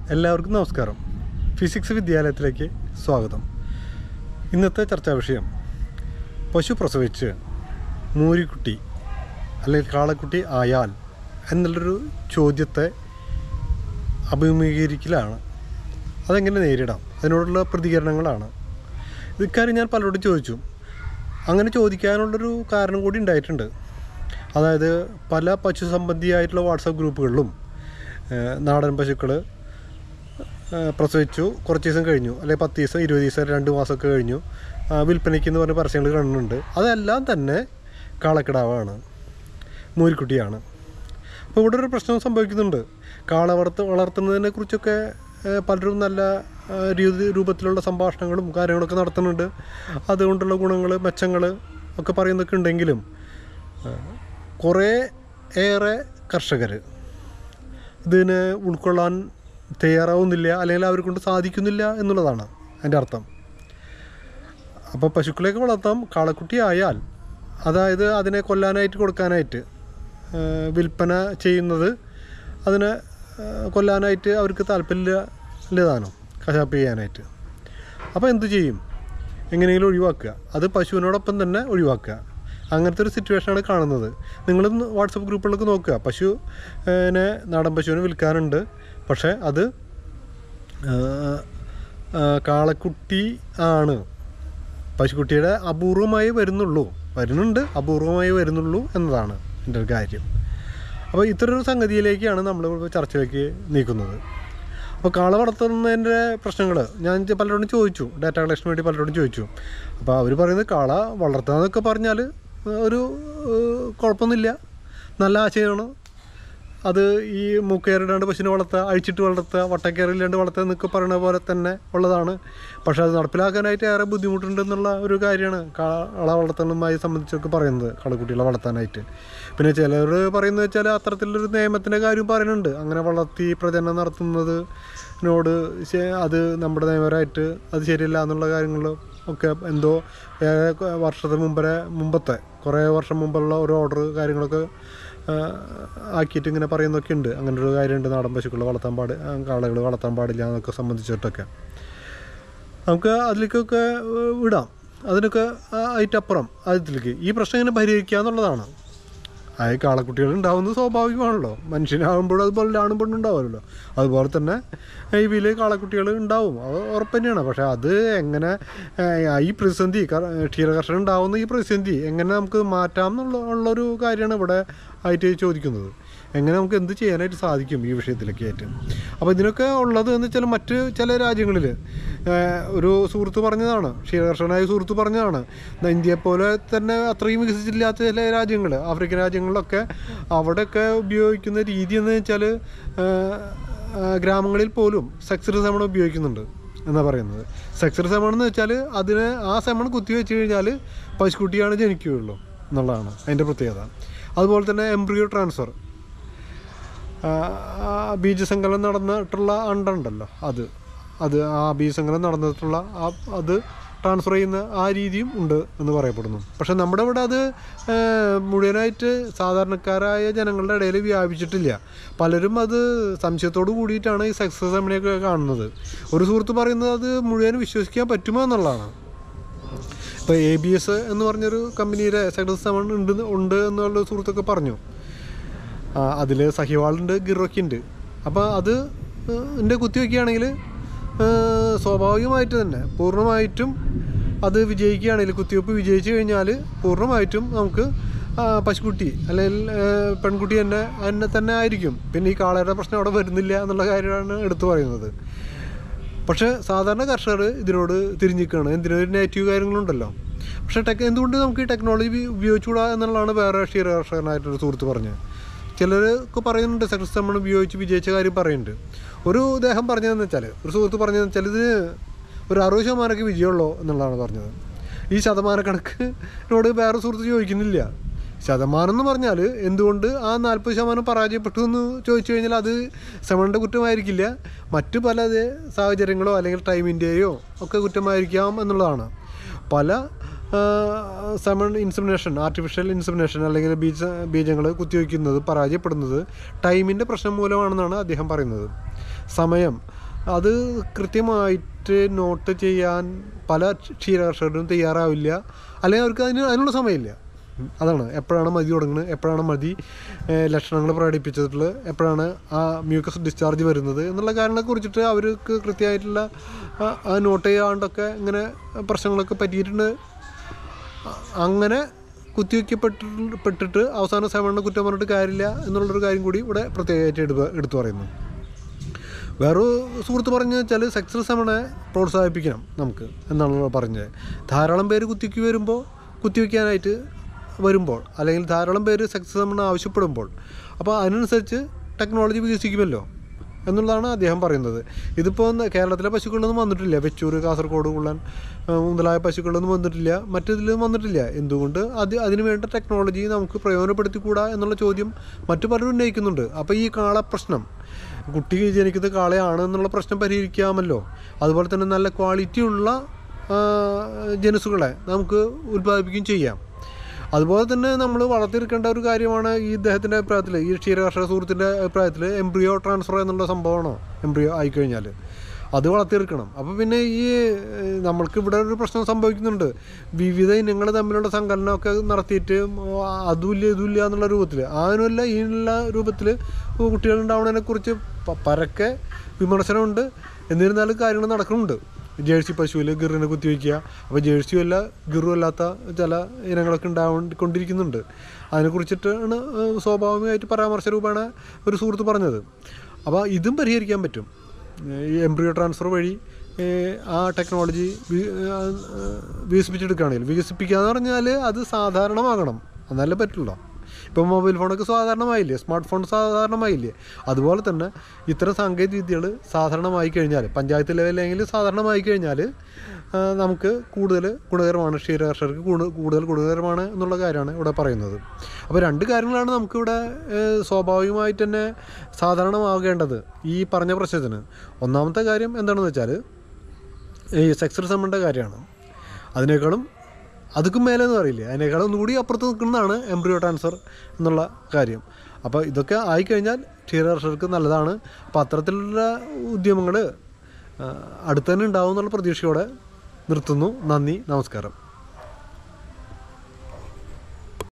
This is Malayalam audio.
എല്ലാവർക്കും നമസ്കാരം ഫിസിക്സ് വിദ്യാലയത്തിലേക്ക് സ്വാഗതം ഇന്നത്തെ ചർച്ചാ വിഷയം പശു പ്രസവിച്ച് മൂരിക്കുട്ടി അല്ലെങ്കിൽ കാളക്കുട്ടി ആയാൽ എന്നുള്ളൊരു ചോദ്യത്തെ അഭിമുഖീകരിക്കലാണ് അതെങ്ങനെ നേരിടാം അതിനോടുള്ള പ്രതികരണങ്ങളാണ് ഇക്കാര്യം ഞാൻ പലരോടും ചോദിച്ചു അങ്ങനെ ചോദിക്കാനുള്ളൊരു കാരണം കൂടി ഉണ്ടായിട്ടുണ്ട് അതായത് പല പശു സംബന്ധിയായിട്ടുള്ള വാട്സപ്പ് ഗ്രൂപ്പുകളിലും ഏഹ്, നാടൻ പശുക്കൾ പ്രസവിച്ചു കുറച്ച് ദിവസം കഴിഞ്ഞു അല്ലെങ്കിൽ പത്ത് ദിവസം ഇരുപത് ദിവസം രണ്ട് മാസമൊക്കെ കഴിഞ്ഞു ആ, വിൽപ്പനയ്ക്ക് എന്ന് പറഞ്ഞ പരസ്യങ്ങൾ കാണുന്നുണ്ട് അതെല്ലാം തന്നെ കാളക്കിടാവാണ് മൂരിക്കുട്ടിയാണ് അപ്പോൾ ഇവിടെ ഒരു പ്രശ്നം സംഭവിക്കുന്നുണ്ട് കാള വളർത്ത് വളർത്തുന്നതിനെ കുറിച്ചൊക്കെ ഏഹ്, പലരും നല്ല ആ, രീതി രൂപത്തിലുള്ള സംഭാഷണങ്ങളും കാര്യങ്ങളൊക്കെ നടത്തുന്നുണ്ട് അതുകൊണ്ടുള്ള ഗുണങ്ങൾ മെച്ചങ്ങൾ ഒക്കെ പറയുന്നതൊക്കെ ഉണ്ടെങ്കിലും ഏഹ്, കുറേ ഏറെ കർഷകർ ഇതിനെ ഉൾക്കൊള്ളാൻ തയ്യാറാവുന്നില്ല അല്ലെങ്കിൽ അവരെ കൊണ്ട് സാധിക്കുന്നില്ല എന്നുള്ളതാണ് അതിൻ്റെ അർത്ഥം അപ്പോൾ പശുക്കളെയൊക്കെ വളർത്താം കാളക്കുട്ടി ആയാൽ അതായത് അതിനെ കൊല്ലാനായിട്ട് കൊടുക്കാനായിട്ട് ആ, വിൽപ്പന ചെയ്യുന്നത് അതിനെ ആ, കൊല്ലാനായിട്ട് അവർക്ക് താല്പര്യമില്ലതാണോ കശാപ്പ് ചെയ്യാനായിട്ട് അപ്പോൾ എന്തു ചെയ്യും എങ്ങനെയെങ്കിലും ഒഴിവാക്കുക അത് പശുവിനോടൊപ്പം തന്നെ ഒഴിവാക്കുക അങ്ങനത്തെ ഒരു സിറ്റുവേഷനാണ് കാണുന്നത് നിങ്ങൾ വാട്സപ്പ് ഗ്രൂപ്പുകളിലൊക്കെ നോക്കുക പശു നെ നാടൻ പശുവിനെ വിൽക്കാനുണ്ട് പക്ഷേ അത് ആ, ആ, കാളക്കുട്ടി ആണ് പശുക്കുട്ടിയുടെ അപൂർവമായി വരുന്നുള്ളൂ വരുന്നുണ്ട് അപൂർവമായി വരുന്നുള്ളൂ എന്നതാണ് എൻ്റെ ഒരു കാര്യം അപ്പോൾ ഇത്തരൊരു സംഗതിയിലേക്കാണ് നമ്മൾ ഇപ്പോൾ ചർച്ചയിലേക്ക് നീക്കുന്നത് അപ്പോൾ കാള വളർത്തുന്നതിൻ്റെ പ്രശ്നങ്ങൾ ഞാൻ ചെ- പലരോടും ചോദിച്ചു ഡാറ്റ കളക്ഷന് വേണ്ടി പലരോടും ചോദിച്ചു അപ്പോൾ അവർ പറയുന്നത് കാള വളർത്തുക എന്നൊക്കെ പറഞ്ഞാൽ ഒരു ഏഹ്, കുഴപ്പമൊന്നുമില്ല നല്ല ആശയമാണ് അത് ഈ മൂക്കയറിടാണ്ട് പശുവിനെ വളർത്തുക അഴിച്ചിട്ട് വളർത്തുക വട്ടക്കയറില്ലാണ്ട് വളർത്തുക എന്നൊക്കെ പറയുന്ന പോലെ തന്നെ ഉള്ളതാണ് പക്ഷേ അത് നടപ്പിലാക്കാനായിട്ട് ഏറെ ബുദ്ധിമുട്ടുണ്ടെന്നുള്ള ഒരു കാര്യമാണ് കാള വളർത്തലുമായി സംബന്ധിച്ചൊക്കെ പറയുന്നത് കാളക്കുട്ടികളെ വളർത്താനായിട്ട് പിന്നെ ചിലർ പറയുന്നത് വെച്ചാൽ അത്തരത്തിലൊരു നിയമത്തിൻ്റെ കാര്യം പറയുന്നുണ്ട് അങ്ങനെ വളർത്തി പ്രജനനം നടത്തുന്നതിനോട് ശ- അത് നമ്മുടെ നിയമപരമായിട്ട് അത് ശരിയല്ല എന്നുള്ള കാര്യങ്ങൾ ഒക്കെ എന്തോ ഏറെ വർഷത്തിന് മുമ്പേ മുമ്പത്തെ കുറേ വർഷം മുമ്പുള്ള ഒരു ഓർഡർ കാര്യങ്ങളൊക്കെ ആ, ആക്കിയിട്ട് ഇങ്ങനെ പറയുന്നൊക്കെ ഉണ്ട് അങ്ങനെ ഒരു കാര്യമുണ്ട് നാടൻ പശുക്കളെ വളർത്താൻ പാട് കാളകൾ വളർത്താൻ പാടില്ല എന്നൊക്കെ സംബന്ധിച്ചിട്ടൊക്കെ നമുക്ക് അതിലേക്കൊക്കെ ഏഹ്, വിടാം അതിനൊക്കെ ആ, അതിറ്റപ്പുറം അതിലേക്ക് ഈ പ്രശ്നം ഇങ്ങനെ പരിഹരിക്കുക എന്നുള്ളതാണ് ആ കാളക്കുട്ടികൾ ഉണ്ടാവുന്നത് സ്വാഭാവികമാണല്ലോ മനുഷ്യനാകുമ്പോഴും അതുപോലെ ആണും പെണ്ണും ഉണ്ടാവുമല്ലോ അതുപോലെ തന്നെ ഈ വീല് കാളക്കുട്ടികൾ ഉണ്ടാവും അത് ഉറപ്പ് തന്നെയാണ് പക്ഷേ അത് എങ്ങനെ ഏഹ്, ഈ പ്രതിസന്ധി കർ- ക്ഷീരകർഷകർ ഉണ്ടാവുന്ന ഈ പ്രതിസന്ധി എങ്ങനെ നമുക്ക് മാറ്റാം എന്നുള്ള ഉള്ളൊരു കാര്യമാണ് ഇവിടെ ആയിട്ട് ചോദിക്കുന്നത് എങ്ങനെ നമുക്ക് എന്ത് ചെയ്യാനായിട്ട് സാധിക്കും ഈ വിഷയത്തിലൊക്കെ ആയിട്ട് അപ്പോൾ ഇതിനൊക്കെ ഉള്ളത് എന്ന് വെച്ചാൽ മറ്റ് ചില രാജ്യങ്ങളിൽ ഒരു സുഹൃത്ത് പറഞ്ഞതാണ് ക്ഷീരകർഷകനായ സുഹൃത്ത് പറഞ്ഞതാണ് ദാ ഇന്ത്യയെ പോലെ തന്നെ അത്രയും വികസിച്ചിട്ടില്ലാത്ത ചില രാജ്യങ്ങൾ ആഫ്രിക്കൻ രാജ്യങ്ങളിലൊക്കെ അവിടെയൊക്കെ ഉപയോഗിക്കുന്ന രീതി എന്ന് വെച്ചാൽ ഗ്രാമങ്ങളിൽ പോലും സെക്സ് സെമൺ ഉപയോഗിക്കുന്നുണ്ട് എന്നാണ് പറയുന്നത് സെക്സ് സെമൺ എന്ന് വെച്ചാൽ അതിന് ആ സെമൺ കുത്തി വെച്ച് കഴിഞ്ഞാൽ പശുക്കുട്ടിയാണ് ജനിക്കുകയുള്ളൂ എന്നുള്ളതാണ് അതിൻ്റെ പ്രത്യേകത അതുപോലെ തന്നെ എംബ്രിയോ ട്രാൻസ്ഫർ ആ, ആ ബീജസങ്കലനം നടന്നിട്ടുള്ള അണ്ടുണ്ടല്ലോ അത് അത് ആ ബീജസങ്കലനം നടന്നിട്ടുള്ള ആ അത് ട്രാൻസ്ഫർ ചെയ്യുന്ന ആ രീതിയും ഉണ്ട് എന്ന് പറയപ്പെടുന്നു പക്ഷെ നമ്മുടെ ഇവിടെ അത് ഏ, മുഴുവനായിട്ട് സാധാരണക്കാരായ ജനങ്ങളുടെ ഇടയിൽ വ്യാപിച്ചിട്ടില്ല പലരും അത് സംശയത്തോട് കൂടിയിട്ടാണ് ഈ സക്സസ് സെമിനെയൊക്കെ കാണുന്നത് ഒരു സുഹൃത്ത് പറയുന്നത് അത് മുഴുവൻ വിശ്വസിക്കാൻ പറ്റുമോ എന്നുള്ളതാണ് ഇപ്പോൾ എ ബി എസ് എന്ന് പറഞ്ഞൊരു കമ്പനിയുടെ സക്സസ് സെമൺ ഉണ്ട് ഉണ്ട് എന്നുള്ള സുഹൃത്തൊക്കെ പറഞ്ഞു അതിൽ സഹിവാളുണ്ട് ഗിറോക്കി ഉണ്ട് അപ്പോൾ അത് എൻ്റെ കുത്തിവെക്കുകയാണെങ്കിൽ സ്വാഭാവികമായിട്ട് തന്നെ പൂർണ്ണമായിട്ടും അത് വിജയിക്കുകയാണെങ്കിൽ കുത്തിവെപ്പ് വിജയിച്ചു കഴിഞ്ഞാൽ പൂർണ്ണമായിട്ടും നമുക്ക് ആ, പശുക്കുട്ടി അല്ലെങ്കിൽ ആ, പെൺകുട്ടി തന്നെ തന്നെ തന്നെ ആയിരിക്കും പിന്നെ ഈ കാളയുടെ പ്രശ്നം അവിടെ വരുന്നില്ല എന്നുള്ള കാര്യമാണ് എടുത്തു പറയുന്നത് പക്ഷേ സാധാരണ കർഷകർ ഇതിനോട് തിരിഞ്ഞിരിക്കുകയാണ് എന്തിനൊരു നെഗറ്റീവ് കാര്യങ്ങളുണ്ടല്ലോ പക്ഷേ ടെക് എന്തുകൊണ്ട് നമുക്ക് ഈ ടെക്നോളജി ഉപയോഗിച്ചുകൂടാ എന്നുള്ളതാണ് വേറെ ക്ഷീര കർഷകനായിട്ടൊരു സുഹൃത്ത് പറഞ്ഞത് ചിലരൊക്കെ പറയുന്നുണ്ട് സെക്സ് നമ്മൾ ഉപയോഗിച്ച് വിജയിച്ച കാര്യം പറയുന്നുണ്ട് ഒരു ദേഹം പറഞ്ഞതെന്ന് വെച്ചാൽ ഒരു സുഹൃത്ത് പറഞ്ഞതെന്ന് വെച്ചാൽ ഇതിന് ഒരു അറുപത് ശതമാനമൊക്കെ വിജയമുള്ളൂ എന്നുള്ളതാണ് പറഞ്ഞത് ഈ ശതമാനക്കണക്കിനോട് വേറെ സുഹൃത്ത് ചോദിക്കുന്നില്ല ശതമാനം എന്ന് പറഞ്ഞാൽ എന്തുകൊണ്ട് ആ നാൽപ്പത് ശതമാനം പരാജയപ്പെട്ടു എന്ന് ചോദിച്ചു കഴിഞ്ഞാൽ അത് ശ്രമണിൻ്റെ കുറ്റമായിരിക്കില്ല മറ്റു പല ഇത് സാഹചര്യങ്ങളോ അല്ലെങ്കിൽ ടൈമിൻ്റെയോ ഒക്കെ കുറ്റമായിരിക്കാം എന്നുള്ളതാണ് പല സെമൺ ഇൻസമിനേഷൻ ആർട്ടിഫിഷ്യൽ ഇൻസമിനേഷൻ അല്ലെങ്കിൽ ബീജ ബീജങ്ങൾ കുത്തിവയ്ക്കുന്നത് പരാജയപ്പെടുന്നത് ടൈമിൻ്റെ പ്രശ്നം മൂലമാണെന്നാണ് അദ്ദേഹം പറയുന്നത് സമയം അത് കൃത്യമായിട്ട് നോട്ട് ചെയ്യാൻ പല ക്ഷീരകർഷകരും തയ്യാറാവില്ല അല്ലെങ്കിൽ അവർക്ക് അതിന് അതിനുള്ള സമയമില്ല ഉം. അതാണ് എപ്പോഴാണ് മതി തുടങ്ങുന്നത് എപ്പോഴാണ് മതി ലക്ഷണങ്ങൾ പ്രകടിപ്പിച്ചിട്ടുള്ളത് എപ്പോഴാണ് ആ മ്യൂക്കസ് ഡിസ്ചാർജ് വരുന്നത് എന്നുള്ള കാര്യങ്ങളെ കുറിച്ചിട്ട് അവർക്ക് കൃത്യമായിട്ടുള്ള ആ- ആ നോട്ട് ചെയ്യാണ്ടൊക്കെ ഇങ്ങനെ പ്രശ്നങ്ങളൊക്കെ പറ്റിയിട്ടുണ്ട് അ- അങ്ങനെ കുത്തിവെക്കപ്പെട്ടിട്ട് പെട്ടിട്ട് അവസാന സമയം കുറ്റം പറഞ്ഞിട്ട് കാര്യമില്ല എന്നുള്ളൊരു കാര്യം കൂടി ഇവിടെ പ്രത്യേകമായിട്ട് എടുത്ത് എടുത്തു പറയുന്നു വേറൊരു സുഹൃത്ത് പറഞ്ഞു വെച്ചാൽ സെക്സ് ശ്രമണെ പ്രോത്സാഹിപ്പിക്കണം നമുക്ക് എന്നാണ് പറഞ്ഞത് ധാരാളം പേര് കുത്തിക്ക് വരുമ്പോൾ കുത്തിവെക്കാനായിട്ട് വരുമ്പോൾ അല്ലെങ്കിൽ ധാരാളം പേര് സെക്സ് ശ്രമണം ആവശ്യപ്പെടുമ്പോൾ അപ്പോൾ അതിനനുസരിച്ച് ടെക്നോളജി വികസിക്കുമല്ലോ എന്നുള്ളതാണ് അദ്ദേഹം പറയുന്നത് ഇതിപ്പോൾ ഒന്ന് കേരളത്തിലെ പശുക്കളൊന്നും വന്നിട്ടില്ല വെച്ചൂർ കാസർഗോഡ് കുള്ളൻ ആ, മുതലായ പശുക്കളൊന്നും വന്നിട്ടില്ല മറ്റിതിലും വന്നിട്ടില്ല എന്തുകൊണ്ട് അത് അതിന് വേണ്ട ടെക്നോളജി നമുക്ക് പ്രയോജനപ്പെടുത്തിക്കൂടാ എന്നുള്ള ചോദ്യം മറ്റു പലരും ഉന്നയിക്കുന്നുണ്ട് അപ്പോൾ ഈ കാള പ്രശ്നം കുട്ടി ജനിക്കുന്നത് കാളയാണ് എന്നുള്ള പ്രശ്നം പരിഹരിക്കാമല്ലോ അതുപോലെ തന്നെ നല്ല ക്വാളിറ്റിയുള്ള ജനുസുകളെ നമുക്ക് ഉൽപ്പാദിപ്പിക്കുകയും ചെയ്യാം അതുപോലെ തന്നെ നമ്മൾ വളർത്തിയെടുക്കേണ്ട ഒരു കാര്യമാണ് ഈ ഇദ്ദേഹത്തിൻ്റെ അഭിപ്രായത്തിൽ ഈ ക്ഷീരകർഷക സുഹൃത്തിൻ്റെ അഭിപ്രായത്തിൽ എംബ്രിയോ ട്രാൻസ്ഫർ എന്നുള്ള സംഭവമാണോ എംബ്രിയോ ആയിക്കഴിഞ്ഞാൽ അത് വളർത്തിയെടുക്കണം അപ്പോൾ പിന്നെ ഈ ഏഹ്, നമ്മൾക്ക് ഇവിടെ ഒരു പ്രശ്നം സംഭവിക്കുന്നുണ്ട് വിവിധ ഇനങ്ങൾ തമ്മിലുള്ള സങ്കലനമൊക്കെ നടത്തിയിട്ട് അതുമില്ല ഇതുമില്ല എന്നുള്ള രൂപത്തിൽ അതിനുള്ള ഈനുള്ള രൂപത്തിൽ കുട്ടികൾ ഉണ്ടാവുന്നതിനെ കുറിച്ച് പരക്കെ വിമർശനമുണ്ട് എന്നിരുന്നാലും കാര്യങ്ങൾ നടക്കുന്നുണ്ട് ജേഴ്സി പശുവിൽ ഗിറിനെ കുത്തിവെക്കുക അപ്പോൾ ജേഴ്സിയും അല്ല ഗിറും അല്ലാത്ത ചില ഇനങ്ങളൊക്കെ ഉണ്ടാകൊണ്ടിരിക്കുന്നുണ്ട് അതിനെക്കുറിച്ചിട്ടാണ് ഏഹ്, സ്വാഭാവികമായിട്ട് പരാമർശ രൂപേണ ഒരു സുഹൃത്ത് പറഞ്ഞത് അപ്പോൾ ഇതും പരിഹരിക്കാൻ പറ്റും ഏഹ്, ഈ എംബ്രിയോ ട്രാൻസ്ഫർ വഴി ഏഹ്, ആ ടെക്നോളജി വി- ഏഹ്, വികസിപ്പിച്ചെടുക്കുകയാണെങ്കിൽ വികസിപ്പിക്കുക എന്ന് പറഞ്ഞാൽ അത് സാധാരണമാകണം എന്നാലേ പറ്റുള്ളൂ ഇപ്പോൾ മൊബൈൽ ഫോണൊക്കെ സാധാരണമായില്ലേ സ്മാർട്ട് ഫോൺ സാധാരണമായില്ലേ അതുപോലെ തന്നെ ഇത്തരം സാങ്കേതിക വിദ്യകൾ സാധാരണമായി കഴിഞ്ഞാൽ പഞ്ചായത്ത് ലെവലിലെങ്കിൽ സാധാരണമായി കഴിഞ്ഞാൽ ആ, നമുക്ക് കൂടുതൽ ഗുണകരമാണ് ക്ഷീരകർഷകർക്ക് കൂടു- കൂടുതൽ ഗുണകരമാണ് എന്നുള്ള കാര്യമാണ് ഇവിടെ പറയുന്നത് അപ്പോൾ രണ്ട് കാര്യങ്ങളാണ് നമുക്കിവിടെ ഏഹ്, സ്വാഭാവികമായിട്ട് തന്നെ സാധാരണമാകേണ്ടത് ഈ പറഞ്ഞ പ്രശ്നത്തിന് ഒന്നാമത്തെ കാര്യം എന്താണെന്ന് വെച്ചാൽ ഈ സെക്സ് റിസമ്മൻ്റെ കാര്യമാണ് അതിനേക്കാളും അതുക്കും മേലെ എന്ന് പറയില്ലേ അതിനേക്കാളും ഒന്നുകൂടി അപ്പുറത്ത് നിൽക്കുന്നതാണ് എംബ്രിയോ ട്രാൻസ്ഫർ എന്നുള്ള കാര്യം അപ്പോൾ ഇതൊക്കെ ആയിക്കഴിഞ്ഞാൽ ക്ഷീരകർഷകർക്ക് നല്ലതാണ് അപ്പോൾ അത്തരത്തിലുള്ള ഉദ്യമങ്ങൾ അടുത്ത് തന്നെ ഉണ്ടാവും എന്നുള്ള പ്രതീക്ഷയോടെ നിർത്തുന്നു നന്ദി നമസ്കാരം